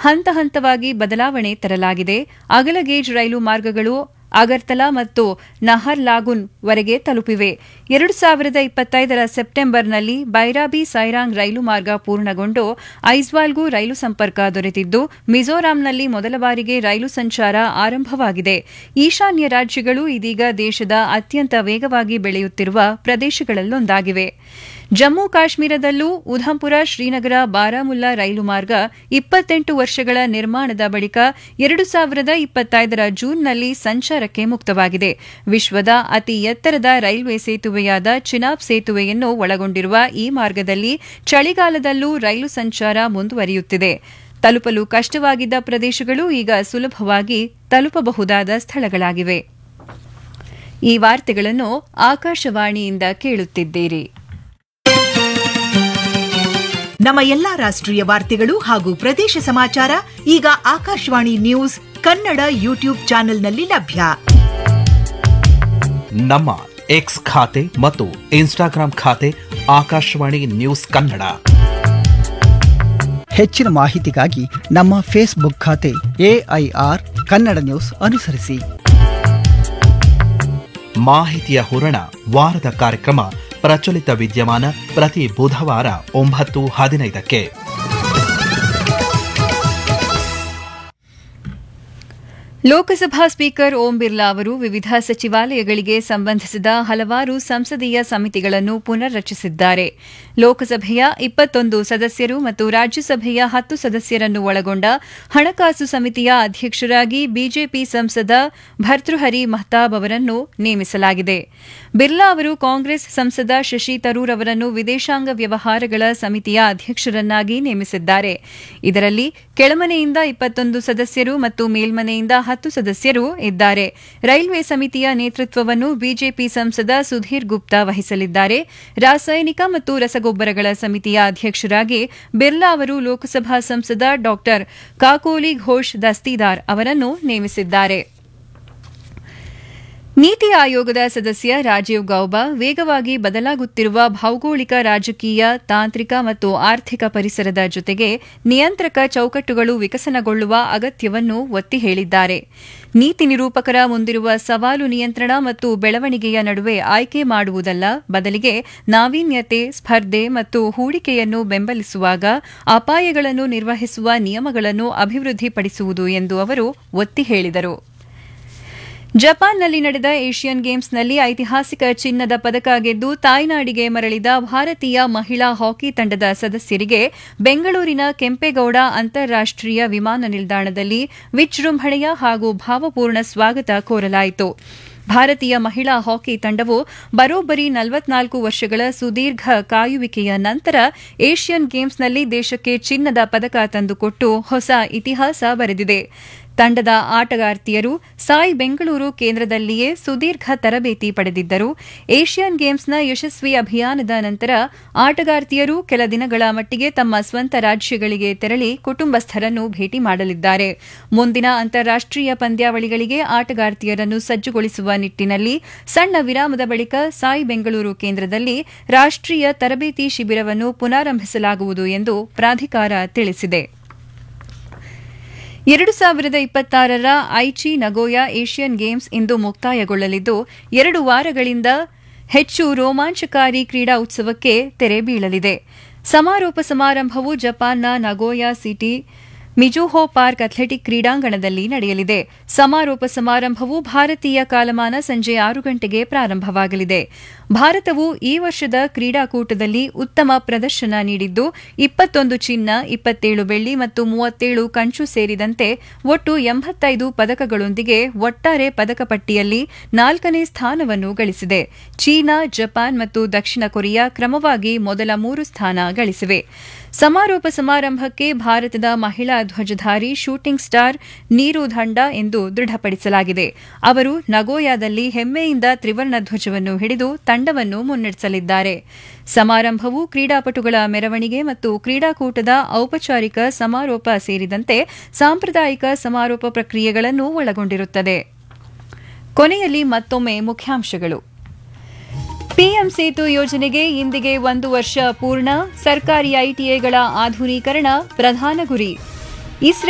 ಹಂತ ಹಂತವಾಗಿ ಬದಲಾವಣೆ ತರಲಾಗಿದೆ ಅಗಲ ಗೇಜ್ ರೈಲು ಮಾರ್ಗಗಳು ಅಗರ್ತಲಾ ಮತ್ತು ನಹರ್ಲಾಗುನ್ ವರೆಗೆ ತಲುಪಿವೆ ಎರಡು ಸಾವಿರದ ಇಪ್ಪತ್ತೈದರ ಸೆಪ್ಟೆಂಬರ್ನಲ್ಲಿ ಬೈರಾಬಿ ಸೈರಾಂಗ್ ರೈಲು ಮಾರ್ಗ ಪೂರ್ಣಗೊಂಡು ಐಜ್ವಾಲ್ಗೂ ರೈಲು ಸಂಪರ್ಕ ದೊರೆತಿದ್ದು ಮಿಜೋರಾಂನಲ್ಲಿ ಮೊದಲ ಬಾರಿಗೆ ರೈಲು ಸಂಚಾರ ಆರಂಭವಾಗಿದೆ ಈಶಾನ್ಯ ರಾಜ್ಯಗಳು ಇದೀಗ ದೇಶದ ಅತ್ಯಂತ ವೇಗವಾಗಿ ಬೆಳೆಯುತ್ತಿರುವ ಪ್ರದೇಶಗಳಲ್ಲೊಂದಾಗಿವೆ ಜಮ್ಮು ಕಾಶ್ಮೀರದಲ್ಲೂ ಉಧಂಪುರ ಶ್ರೀನಗರ ಬಾರಾಮುಲ್ಲಾ ರೈಲು ಮಾರ್ಗ ಇಪ್ಪತ್ತೆಂಟು ವರ್ಷಗಳ ನಿರ್ಮಾಣದ ಬಳಿಕ ಎರಡು ಸಾವಿರದ ಇಪ್ಪತ್ತೈದರ ಜೂನ್ನಲ್ಲಿ ಸಂಚಾರಕ್ಕೆ ಮುಕ್ತವಾಗಿದೆ ವಿಶ್ವದ ಅತಿ ಎತ್ತರದ ರೈಲ್ವೆ ಸೇತುವೆಯಾದ ಚಿನಾಬ್ ಸೇತುವೆಯನ್ನು ಒಳಗೊಂಡಿರುವ ಈ ಮಾರ್ಗದಲ್ಲಿ ಚಳಿಗಾಲದಲ್ಲೂ ರೈಲು ಸಂಚಾರ ಮುಂದುವರಿಯುತ್ತಿದೆ ತಲುಪಲು ಕಷ್ಟವಾಗಿದ್ದ ಪ್ರದೇಶಗಳು ಈಗ ಸುಲಭವಾಗಿ ತಲುಪಬಹುದಾದ ಸ್ಥಳಗಳಾಗಿವೆ ಈ ವಾರ್ತೆಗಳನ್ನು ಆಕಾಶವಾಣಿಯಿಂದ ಕೇಳುತ್ತಿದ್ದೀರಿ ನಮ್ಮ ಎಲ್ಲಾ ರಾಷ್ಟ್ರೀಯ ವಾರ್ತೆಗಳು ಹಾಗೂ ಪ್ರದೇಶ ಸಮಾಚಾರ ಈಗ ಆಕಾಶವಾಣಿ ನ್ಯೂಸ್ ಕನ್ನಡ ಯೂಟ್ಯೂಬ್ ಚಾನೆಲ್ನಲ್ಲಿ ಲಭ್ಯ ನಮ್ಮ ಎಕ್ಸ್ ಖಾತೆ ಮತ್ತು ಇನ್ಸ್ಟಾಗ್ರಾಂ ಖಾತೆ ಆಕಾಶವಾಣಿ ನ್ಯೂಸ್ ಕನ್ನಡ ಹೆಚ್ಚಿನ ಮಾಹಿತಿಗಾಗಿ ನಮ್ಮ ಫೇಸ್ಬುಕ್ ಖಾತೆ ಎಐಆರ್ ಕನ್ನಡ ನ್ಯೂಸ್ ಅನುಸರಿಸಿ ಮಾಹಿತಿಯ ಹೂರಣ ವಾರದ ಕಾರ್ಯಕ್ರಮ ಪ್ರಚಲಿತ ವಿದ್ಯಮಾನ ಪ್ರತಿ ಬುಧವಾರ ಒಂಬತ್ತು ಹದಿನೈದಕ್ಕೆ ಲೋಕಸಭಾ ಸ್ಪೀಕರ್ ಓಂ ಬಿರ್ಲಾ ಅವರು ವಿವಿಧ ಸಚಿವಾಲಯಗಳಿಗೆ ಸಂಬಂಧಿಸಿದ ಹಲವಾರು ಸಂಸದೀಯ ಸಮಿತಿಗಳನ್ನು ಪುನರ್ ರಚಿಸಿದ್ದಾರೆ ಲೋಕಸಭೆಯ ಇಪ್ಪತ್ತೊಂದು ಸದಸ್ಯರು ಮತ್ತು ರಾಜ್ಯಸಭೆಯ ಹತ್ತು ಸದಸ್ಯರನ್ನು ಒಳಗೊಂಡ ಹಣಕಾಸು ಸಮಿತಿಯ ಅಧ್ಯಕ್ಷರಾಗಿ ಬಿಜೆಪಿ ಸಂಸದ ಭರ್ತೃಹರಿ ಮಹತಾಬ್ ಅವರನ್ನು ನೇಮಿಸಲಾಗಿದೆ ಬಿರ್ಲಾ ಅವರು ಕಾಂಗ್ರೆಸ್ ಸಂಸದ ಶಶಿ ತರೂರ್ ಅವರನ್ನು ವಿದೇಶಾಂಗ ವ್ಯವಹಾರಗಳ ಸಮಿತಿಯ ಅಧ್ಯಕ್ಷರನ್ನಾಗಿ ನೇಮಿಸಿದ್ದಾರೆ ಇದರಲ್ಲಿ ಕೆಳಮನೆಯಿಂದ ಇಪ್ಪತ್ತೊಂದು ಸದಸ್ಯರು ಮತ್ತು ಮೇಲ್ಮನೆಯಿಂದ ಹತ್ತು ಸದಸ್ಯರು ಇದ್ದಾರೆ ರೈಲ್ವೆ ಸಮಿತಿಯ ನೇತೃತ್ವವನ್ನು ಬಿಜೆಪಿ ಸಂಸದ ಸುಧೀರ್ ಗುಪ್ತಾ ವಹಿಸಲಿದ್ದಾರೆ ರಾಸಾಯನಿಕ ಮತ್ತು ರಸಗೊಬ್ಬರಗಳ ಸಮಿತಿಯ ಅಧ್ಯಕ್ಷರಾಗಿ ಬಿರ್ಲಾ ಅವರು ಲೋಕಸಭಾ ಸಂಸದ ಡಾ ಕಾಕೋಲಿ ಘೋಷ್ ದಸ್ತಿದಾರ್ ಅವರನ್ನು ನೇಮಿಸಿದ್ದಾರೆ ನೀತಿ ಆಯೋಗದ ಸದಸ್ಯ ರಾಜೀವ್ ಗೌಬಾ ವೇಗವಾಗಿ ಬದಲಾಗುತ್ತಿರುವ ಭೌಗೋಳಿಕ ರಾಜಕೀಯ ತಾಂತ್ರಿಕ ಮತ್ತು ಆರ್ಥಿಕ ಪರಿಸರದ ಜೊತೆಗೆ ನಿಯಂತ್ರಕ ಚೌಕಟ್ಟುಗಳು ವಿಕಸನಗೊಳ್ಳುವ ಅಗತ್ಯವನ್ನು ಒತ್ತಿ ಹೇಳಿದ್ದಾರೆ ನೀತಿ ನಿರೂಪಕರ ಮುಂದಿರುವ ಸವಾಲು ನಿಯಂತ್ರಣ ಮತ್ತು ಬೆಳವಣಿಗೆಯ ನಡುವೆ ಆಯ್ಕೆ ಮಾಡುವುದಲ್ಲ ಬದಲಿಗೆ ನಾವೀನ್ಯತೆ ಸ್ಪರ್ಧೆ ಮತ್ತು ಹೂಡಿಕೆಯನ್ನು ಬೆಂಬಲಿಸುವಾಗ ಅಪಾಯಗಳನ್ನು ನಿರ್ವಹಿಸುವ ನಿಯಮಗಳನ್ನು ಅಭಿವೃದ್ಧಿಪಡಿಸುವುದು ಎಂದು ಅವರು ಒತ್ತಿ ಹೇಳಿದರು ಜಪಾನ್ನಲ್ಲಿ ನಡೆದ ಏಷ್ಯನ್ ಗೇಮ್ಸ್ನಲ್ಲಿ ಐತಿಹಾಸಿಕ ಚಿನ್ನದ ಪದಕ ಗೆದ್ದು ತಾಯ್ನಾಡಿಗೆ ಮರಳಿದ ಭಾರತೀಯ ಮಹಿಳಾ ಹಾಕಿ ತಂಡದ ಸದಸ್ಯರಿಗೆ ಬೆಂಗಳೂರಿನ ಕೆಂಪೇಗೌಡ ಅಂತಾರಾಷ್ಟೀಯ ವಿಮಾನ ನಿಲ್ದಾಣದಲ್ಲಿ ವಿಜೃಂಭಣೆಯ ಹಾಗೂ ಭಾವಪೂರ್ಣ ಸ್ವಾಗತ ಕೋರಲಾಯಿತು ಭಾರತೀಯ ಮಹಿಳಾ ಹಾಕಿ ತಂಡವು ಬರೋಬ್ಬರಿ ನಲವತ್ನಾಲ್ಕು ವರ್ಷಗಳ ಸುದೀರ್ಘ ಕಾಯುವಿಕೆಯ ನಂತರ ಏಷ್ಯನ್ ಗೇಮ್ಸ್ನಲ್ಲಿ ದೇಶಕ್ಕೆ ಚಿನ್ನದ ಪದಕ ತಂದುಕೊಟ್ಟು ಹೊಸ ಇತಿಹಾಸ ಬರೆದಿದೆ ತಂಡದ ಆಟಗಾರ್ತಿಯರು ಸಾಯ್ ಬೆಂಗಳೂರು ಕೇಂದ್ರದಲ್ಲಿಯೇ ಸುದೀರ್ಘ ತರಬೇತಿ ಪಡೆದಿದ್ದರು ಏಷ್ಯನ್ ಗೇಮ್ಸ್ನ ಯಶಸ್ವಿ ಅಭಿಯಾನದ ನಂತರ ಆಟಗಾರ್ತಿಯರು ಕೆಲ ದಿನಗಳ ಮಟ್ಟಿಗೆ ತಮ್ಮ ಸ್ವಂತ ರಾಜ್ಯಗಳಿಗೆ ತೆರಳಿ ಕುಟುಂಬಸ್ಥರನ್ನು ಭೇಟಿ ಮಾಡಲಿದ್ದಾರೆ ಮುಂದಿನ ಅಂತಾರಾಷ್ಟೀಯ ಪಂದ್ಯಾವಳಿಗಳಿಗೆ ಆಟಗಾರ್ತಿಯರನ್ನು ಸಜ್ಜುಗೊಳಿಸುವ ನಿಟ್ಟಿನಲ್ಲಿ ಸಣ್ಣ ವಿರಾಮದ ಬಳಿಕ ಸಾಯ್ ಬೆಂಗಳೂರು ಕೇಂದ್ರದಲ್ಲಿ ರಾಷ್ಟೀಯ ತರಬೇತಿ ಶಿಬಿರವನ್ನು ಪುನಾರಂಭಿಸಲಾಗುವುದು ಎಂದು ಪ್ರಾಧಿಕಾರ ತಿಳಿಸಿದೆ ಎರಡು ಸಾವಿರದ ಇಪ್ಪತ್ತಾರರ ಐಚಿ ನಗೋಯಾ ಏಷ್ಯನ್ ಗೇಮ್ಸ್ ಇಂದು ಮುಕ್ತಾಯಗೊಳ್ಳಲಿದ್ದು ಎರಡು ವಾರಗಳಿಂದ ಹೆಚ್ಚು ರೋಮಾಂಚಕಾರಿ ಕ್ರೀಡಾ ಉತ್ಸವಕ್ಕೆ ತೆರೆ ಬೀಳಲಿದೆ ಸಮಾರೋಪ ಸಮಾರಂಭವು ಜಪಾನ್ನ Nagoya City Mizuho Park athletic ಕ್ರೀಡಾಂಗಣದಲ್ಲಿ ನಡೆಯಲಿದೆ ಸಮಾರೋಪ ಸಮಾರಂಭವು ಭಾರತೀಯ ಕಾಲಮಾನ ಸಂಜೆ ಆರು ಗಂಟೆಗೆ ಪ್ರಾರಂಭವಾಗಲಿದೆ ಭಾರತವು ಈ ವರ್ಷದ ಕ್ರೀಡಾಕೂಟದಲ್ಲಿ ಉತ್ತಮ ಪ್ರದರ್ಶನ ನೀಡಿದ್ದು ಇಪ್ಪತ್ತೊಂದು ಚಿನ್ನ ಇಪ್ಪತ್ತೇಳು ಬೆಳ್ಳಿ ಮತ್ತು ಮೂವತ್ತೇಳು ಕಂಚು ಸೇರಿದಂತೆ ಒಟ್ಟು ಎಂಬತ್ತೈದು ಪದಕಗಳೊಂದಿಗೆ ಒಟ್ಟಾರೆ ಪದಕ ಪಟ್ಟಿಯಲ್ಲಿ ನಾಲ್ಕನೇ ಸ್ಥಾನವನ್ನು ಗಳಿಸಿದೆ ಚೀನಾ ಜಪಾನ್ ಮತ್ತು ದಕ್ಷಿಣ ಕೊರಿಯಾ ಕ್ರಮವಾಗಿ ಮೊದಲ ಮೂರು ಸ್ಥಾನ ಗಳಿಸಿವೆ ಸಮಾರೋಪ ಸಮಾರಂಭಕ್ಕೆ ಭಾರತದ ಮಹಿಳಾ ಧ್ವಜಧಾರಿ ಶೂಟಿಂಗ್ ಸ್ಟಾರ್ ನೀರು ದಂಡ ಎಂದು ದೃಢಪಡಿಸಲಾಗಿದೆ ಅವರು ನಗೋಯಾದಲ್ಲಿ ಹೆಮ್ಮೆಯಿಂದ ತ್ರಿವರ್ಣ ಧ್ವಜವನ್ನು ಹಿಡಿದು ತಂಡವನ್ನು ಮುನ್ನಡೆಸಲಿದ್ದಾರೆ ಸಮಾರಂಭವು ಕ್ರೀಡಾಪಟುಗಳ ಮೆರವಣಿಗೆ ಮತ್ತು ಕ್ರೀಡಾಕೂಟದ ಔಪಚಾರಿಕ ಸಮಾರೋಪ ಸೇರಿದಂತೆ ಸಾಂಪ್ರದಾಯಿಕ ಸಮಾರೋಪ ಪ್ರಕ್ರಿಯೆಗಳನ್ನು ಒಳಗೊಂಡಿರುತ್ತದೆ ಕೊನೆಯಲ್ಲಿ ಮತ್ತೊಮ್ಮೆ ಮುಖ್ಯಾಂಶಗಳು ಪಿಎಂ ಸೇತು ಯೋಜನೆಗೆ ಇಂದಿಗೆ ಒಂದು ವರ್ಷ ಪೂರ್ಣ ಸರ್ಕಾರಿ ಐಟಿಐಗಳ ಆಧುನೀಕರಣ ಪ್ರಧಾನ ಗುರಿ ಇಸ್ರೇಲ್